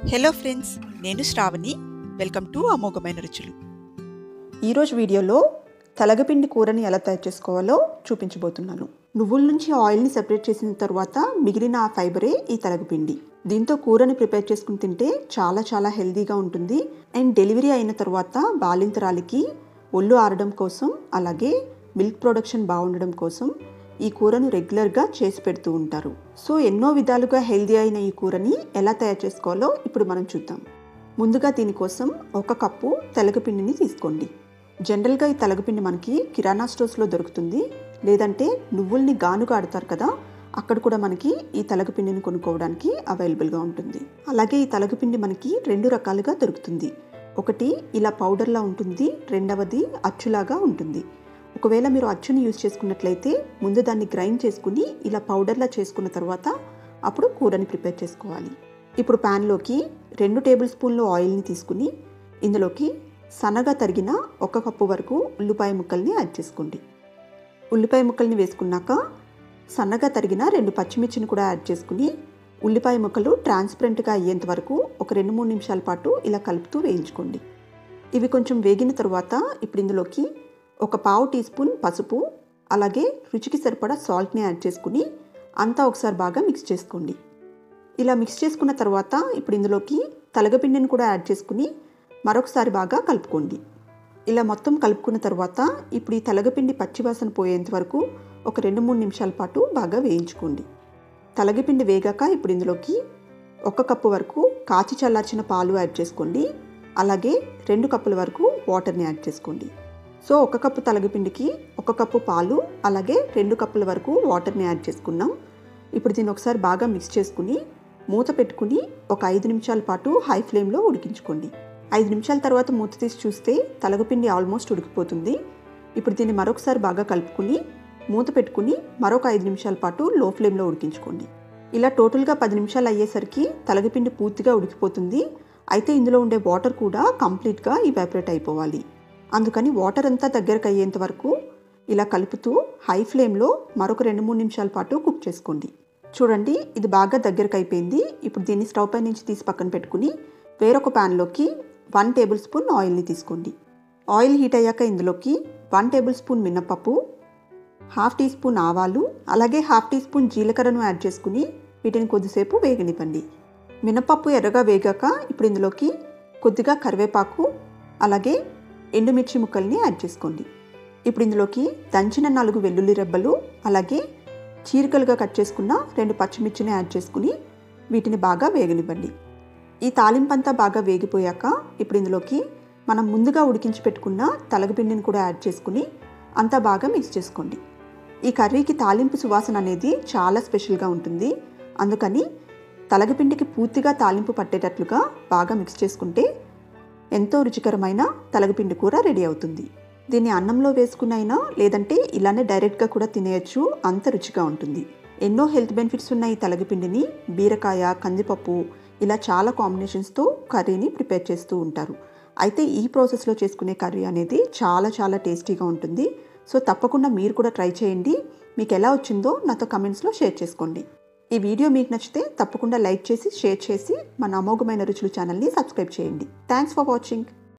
hello friends నేను Shravani welcome to అమోఘమైన రుచులు ఈరోజు వీడియోలో తెలగపిండి కూరని ఎలా తయారు చేసుకోవాలో చూపించబోతున్నాను నువ్వుల నుంచి ఆయిల్ని సెపరేట్ చేసిన తర్వాత మిగిలిన ఆ ఫైబరే ఈ తెలగపిండి దీంతో కూరని ప్రిపేర్ చేసుకుని తింటే చాలా చాలా హెల్దీగా ఉంటుంది అండ్ డెలివరీ అయిన తర్వాత బాలింతరాలకి ఒళ్ళు ఆరడం కోసం అలాగే మిల్క్ ప్రొడక్షన్ బాగుండడం కోసం ఈ కూరను రెగ్యులర్గా చేసి పెడుతూ ఉంటారు సో ఎన్నో విధాలుగా హెల్దీ అయిన ఈ కూరని ఎలా తయారు చేసుకోవాలో ఇప్పుడు మనం చూద్దాం ముందుగా దీనికోసం ఒక కప్పు తెలగపిండిని తీసుకోండి జనరల్గా ఈ తెలగపిండి మనకి కిరాణా స్టోర్స్లో దొరుకుతుంది లేదంటే నువ్వుల్ని గానుగా ఆడతారు కదా అక్కడ కూడా మనకి ఈ తెలగపిండిని కొనుక్కోవడానికి అవైలబుల్గా ఉంటుంది అలాగే ఈ తెలగపిండి మనకి రెండు రకాలుగా దొరుకుతుంది ఒకటి ఇలా పౌడర్లా ఉంటుంది రెండవది అచ్చులాగా ఉంటుంది ఒకవేళ మీరు అచ్చుని యూజ్ చేసుకున్నట్లయితే ముందు దాన్ని గ్రైండ్ చేసుకుని ఇలా పౌడర్లా చేసుకున్న తర్వాత అప్పుడు కూరని ప్రిపేర్ చేసుకోవాలి ఇప్పుడు ప్యాన్లోకి రెండు టేబుల్ స్పూన్లు ఆయిల్ని తీసుకుని ఇందులోకి సన్నగా తరిగిన ఒక కప్పు వరకు ఉల్లిపాయ ముక్కల్ని యాడ్ చేసుకోండి ఉల్లిపాయ ముక్కల్ని వేసుకున్నాక సన్నగా తరిగిన రెండు పచ్చిమిర్చిని కూడా యాడ్ చేసుకుని ఉల్లిపాయ ముక్కలు ట్రాన్స్పరెంట్గా అయ్యేంత వరకు ఒక రెండు మూడు నిమిషాల పాటు ఇలా కలుపుతూ వేయించుకోండి ఇవి కొంచెం వేగిన తర్వాత ఇప్పుడు ఇందులోకి ఒక పావు టీ స్పూన్ పసుపు అలాగే రుచికి సరిపడా సాల్ట్ని యాడ్ చేసుకుని అంతా ఒకసారి బాగా మిక్స్ చేసుకోండి ఇలా మిక్స్ చేసుకున్న తర్వాత ఇప్పుడు ఇందులోకి తలగపిండిని కూడా యాడ్ చేసుకుని మరొకసారి బాగా కలుపుకోండి ఇలా మొత్తం కలుపుకున్న తర్వాత ఇప్పుడు ఈ తలగపిండి పచ్చివాసన పోయేంత వరకు ఒక రెండు మూడు నిమిషాల పాటు బాగా వేయించుకోండి తలగపిండి వేగాక ఇప్పుడు ఇందులోకి ఒక కప్పు వరకు కాచి చల్లార్చిన పాలు యాడ్ చేసుకోండి అలాగే రెండు కప్పుల వరకు వాటర్ని యాడ్ చేసుకోండి సో ఒక కప్పు తలగపిండికి ఒక కప్పు పాలు అలాగే రెండు కప్పుల వరకు వాటర్ని యాడ్ చేసుకున్నాం ఇప్పుడు దీన్ని ఒకసారి బాగా మిక్స్ చేసుకుని మూత పెట్టుకుని ఒక ఐదు నిమిషాల పాటు హై ఫ్లేమ్లో ఉడికించుకోండి ఐదు నిమిషాల తర్వాత మూత తీసి చూస్తే తలగపిండి ఆల్మోస్ట్ ఉడికిపోతుంది ఇప్పుడు దీన్ని మరొకసారి బాగా కలుపుకుని మూత పెట్టుకుని మరొక ఐదు నిమిషాల పాటు లో ఫ్లేమ్లో ఉడికించుకోండి ఇలా టోటల్గా పది నిమిషాలు అయ్యేసరికి తలగపిండి పూర్తిగా ఉడికిపోతుంది అయితే ఇందులో ఉండే వాటర్ కూడా కంప్లీట్గా ఇవాపరేట్ అయిపోవాలి అందుకని వాటర్ అంతా దగ్గరకు అయ్యేంత వరకు ఇలా కలుపుతూ హై ఫ్లేమ్లో మరొక రెండు మూడు నిమిషాల పాటు కుక్ చేసుకోండి చూడండి ఇది బాగా దగ్గరకు అయిపోయింది ఇప్పుడు దీన్ని స్టవ్ పై నుంచి తీసి పక్కన పెట్టుకుని వేరొక ప్యాన్లోకి వన్ టేబుల్ స్పూన్ ఆయిల్ని తీసుకోండి ఆయిల్ హీట్ అయ్యాక ఇందులోకి వన్ టేబుల్ స్పూన్ మినపప్పు హాఫ్ టీ స్పూన్ ఆవాలు అలాగే హాఫ్ టీ స్పూన్ జీలకర్రను యాడ్ చేసుకుని వీటిని కొద్దిసేపు వేగనివ్వండి మినపప్పు ఎర్రగా వేగాక ఇప్పుడు ఇందులోకి కొద్దిగా కరివేపాకు అలాగే ఎండుమిర్చి ముక్కల్ని యాడ్ చేసుకోండి ఇప్పుడు ఇందులోకి దంచిన నాలుగు వెల్లుల్లి రెబ్బలు అలాగే చీరికలుగా కట్ చేసుకున్న రెండు పచ్చిమిర్చిని యాడ్ చేసుకుని వీటిని బాగా వేగనివ్వండి ఈ తాలింపంతా బాగా వేగిపోయాక ఇప్పుడు ఇందులోకి మనం ముందుగా ఉడికించి పెట్టుకున్న తలగపిండిని కూడా యాడ్ చేసుకుని అంతా బాగా మిక్స్ చేసుకోండి ఈ కర్రీకి తాలింపు సువాసన అనేది చాలా స్పెషల్గా ఉంటుంది అందుకని తలగపిండికి పూర్తిగా తాలింపు పట్టేటట్లుగా బాగా మిక్స్ చేసుకుంటే ఎంతో రుచికరమైన తలగపిండి కూర రెడీ అవుతుంది దీన్ని అన్నంలో వేసుకునైనా లేదంటే ఇలానే డైరెక్ట్గా కూడా తినేయచ్చు అంత రుచిగా ఉంటుంది ఎన్నో హెల్త్ బెనిఫిట్స్ ఉన్న ఈ తలగపిండిని బీరకాయ కందిపప్పు ఇలా చాలా కాంబినేషన్స్తో కర్రీని ప్రిపేర్ చేస్తూ ఉంటారు అయితే ఈ ప్రాసెస్లో చేసుకునే కర్రీ అనేది చాలా చాలా టేస్టీగా ఉంటుంది సో తప్పకుండా మీరు కూడా ట్రై చేయండి మీకు ఎలా వచ్చిందో నాతో కమెంట్స్లో షేర్ చేసుకోండి ఈ వీడియో మీకు నచ్చితే తప్పకుండా లైక్ చేసి షేర్ చేసి మన అమోఘమైన రుచులు ఛానల్ని సబ్స్క్రైబ్ చేయండి థ్యాంక్స్ ఫర్ వాచింగ్